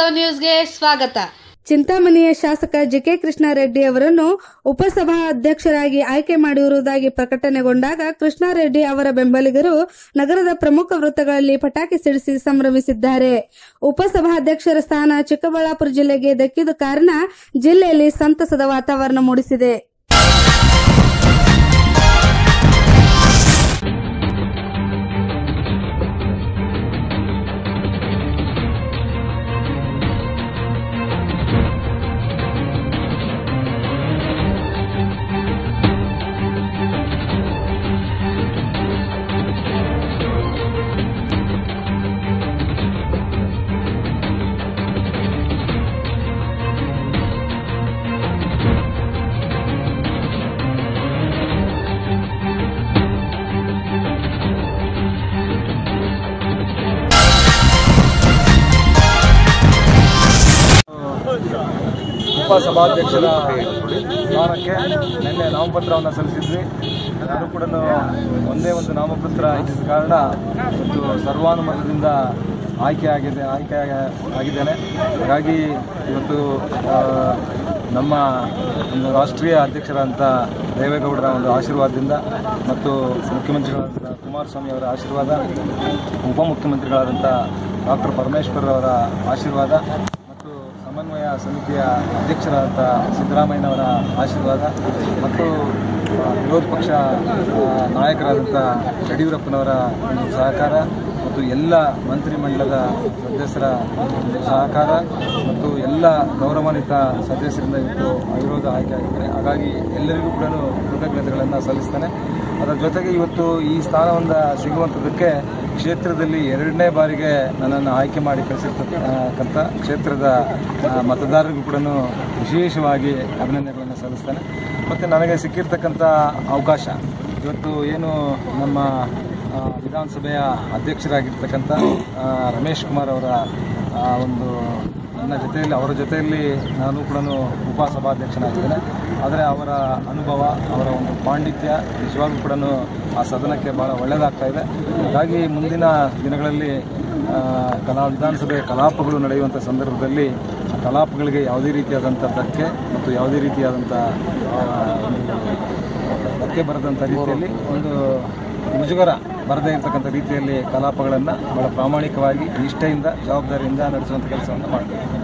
ವಾಸ್ತವ ನ್ಯೂಸ್ಗೆ ಸ್ವಾಗತ ಚಿಂತಾಮಣಿಯ ಶಾಸಕ ಜಿಕೆ ಕೃಷ್ಣಾರೆಡ್ಡಿ ಅವರನ್ನು ಉಪಸಭಾ ಅಧ್ಯಕ್ಷರಾಗಿ ಆಯ್ಕೆ ಮಾಡಿರುವುದಾಗಿ ಪ್ರಕಟಣೆಗೊಂಡಾಗ ಕೃಷ್ಣಾರೆಡ್ಡಿ ಅವರ ಬೆಂಬಲಿಗರು ನಗರದ ಪ್ರಮುಖ ವೃತ್ತಗಳಲ್ಲಿ ಪಟಾಕಿ ಸಿಡಿಸಿ ಸಂಭ್ರಮಿಸಿದ್ದಾರೆ ಉಪಸಭಾಧ್ಯಕ್ಷರ ಸ್ಥಾನ ಚಿಕ್ಕಬಳ್ಳಾಪುರ ಜಿಲ್ಲೆಗೆ ದಕ್ಕಿದ ಕಾರಣ ಜಿಲ್ಲೆಯಲ್ಲಿ ಸಂತಸದ ವಾತಾವರಣ ಮೂಡಿಸಿದೆ ಉಪಸಭಾಧ್ಯಕ್ಷರ ಸ್ಥಾನಕ್ಕೆ ನಿನ್ನೆ ನಾಮಪತ್ರವನ್ನು ಸಲ್ಲಿಸಿದ್ವಿ ನಾನು ಕೂಡ ಒಂದೇ ಒಂದು ನಾಮಪತ್ರ ಇದ್ದ ಕಾರಣ ಮತ್ತು ಸರ್ವಾನುಮತದಿಂದ ಆಯ್ಕೆ ಆಗಿದೆ ಆಯ್ಕೆ ಆಗಿದ್ದೇನೆ ಹಾಗಾಗಿ ಇವತ್ತು ಆ, ನಮ್ಮ ಒಂದು ರಾಷ್ಟ್ರೀಯ ಅಧ್ಯಕ್ಷರಾದಂಥ ದೇವೇಗೌಡರ ಒಂದು ಆಶೀರ್ವಾದದಿಂದ ಮತ್ತು ಮುಖ್ಯಮಂತ್ರಿಗಳಾದಂಥ ಕುಮಾರಸ್ವಾಮಿ ಅವರ ಆಶೀರ್ವಾದ ಉಪಮುಖ್ಯಮಂತ್ರಿಗಳಾದಂಥ ಡಾಕ್ಟರ್ ಪರಮೇಶ್ವರ್ ಅವರ ಆಶೀರ್ವಾದ ಮತ್ತು ಸಮನ್ವಯ ಸಮಿತಿಯ ಅಧ್ಯಕ್ಷರಾದಂಥ ಸಿದ್ದರಾಮಯ್ಯನವರ ಆಶೀರ್ವಾದ ಮತ್ತು ಆ, ವಿರೋಧ ಪಕ್ಷ ಆ, ನಾಯಕರಾದಂಥ ಯಡಿಯೂರಪ್ಪನವರ ಒಂದು ಸಹಕಾರ ಮತ್ತು ಎಲ್ಲ ಮಂತ್ರಿಮಂಡಲದ ಸದಸ್ಯರ ಒಂದು ಸಹಕಾರ ಮತ್ತು ಎಲ್ಲ ಗೌರವಾನ್ವಿತ ಸದಸ್ಯರಿಂದ ಇವತ್ತು ಅವಿರೋಧ ಆಯ್ಕೆ ಆಗಿದ್ದಾರೆ ಹಾಗಾಗಿ ಎಲ್ಲರಿಗೂ ಕೂಡ ಕೃತಜ್ಞತೆಗಳನ್ನು ಸಲ್ಲಿಸ್ತೇನೆ ಅದರ ಜೊತೆಗೆ ಇವತ್ತು ಈ ಸ್ಥಾನವನ್ನು ಸಿಗುವಂಥದ್ದಕ್ಕೆ ಕ್ಷೇತ್ರದಲ್ಲಿ ಎರಡನೇ ಬಾರಿಗೆ ನನ್ನನ್ನು ಆಯ್ಕೆ ಮಾಡಿ ಕಳಿಸಿರ್ತಕ್ಕಂಥ ಕ್ಷೇತ್ರದ ಆ, ಮತದಾರರಿಗೂ ಕೂಡ ವಿಶೇಷವಾಗಿ ಅಭಿನಂದನೆಗಳನ್ನು ಸಲ್ಲಿಸ್ತೇನೆ ಮತ್ತು ನನಗೆ ಸಿಕ್ಕಿರ್ತಕ್ಕಂಥ ಅವಕಾಶ ಇವತ್ತು ಏನು ನಮ್ಮ ಆ, ವಿಧಾನಸಭೆಯ ಅಧ್ಯಕ್ಷರಾಗಿರ್ತಕ್ಕಂಥ ಆ, ರಮೇಶ್ ಕುಮಾರ್ ಅವರ ಆ, ಒಂದು ನನ್ನ ಜೊತೆಯಲ್ಲಿ ಅವರ ಜೊತೆಯಲ್ಲಿ ನಾನು ಕೂಡ ಉಪಸಭಾಧ್ಯಕ್ಷನಾಗಿದ್ದೇನೆ ಆದರೆ ಅವರ ಅನುಭವ ಅವರ ಒಂದು ಪಾಂಡಿತ್ಯ ನಿಜವಾಗ್ಲೂ ಕೂಡ ಆ ಸದನಕ್ಕೆ ಭಾಳ ಒಳ್ಳೆಯದಾಗ್ತಾ ಇದೆ ಹಾಗಾಗಿ ಮುಂದಿನ ದಿನಗಳಲ್ಲಿ ಆ, ಕಲಾ ವಿಧಾನಸಭೆ ಕಲಾಪಗಳು ನಡೆಯುವಂಥ ಸಂದರ್ಭದಲ್ಲಿ ಆ ಕಲಾಪಗಳಿಗೆ ಯಾವುದೇ ರೀತಿಯಾದಂಥ ಧಕ್ಕೆ ಮತ್ತು ಯಾವುದೇ ರೀತಿಯಾದಂಥ ಆ, ಒಂದು ಧಕ್ಕೆ ಬರದಂಥ ರೀತಿಯಲ್ಲಿ ಒಂದು ಮುಜುಗರ ಬರದೇ ಇರತಕ್ಕಂಥ ರೀತಿಯಲ್ಲಿ ಕಲಾಪಗಳನ್ನು ಬಹಳ ಪ್ರಾಮಾಣಿಕವಾಗಿ ನಿಷ್ಠೆಯಿಂದ ಜವಾಬ್ದಾರಿಯಿಂದ ನಡೆಸುವಂಥ ಕೆಲಸವನ್ನು ಮಾಡ್ತೀವಿ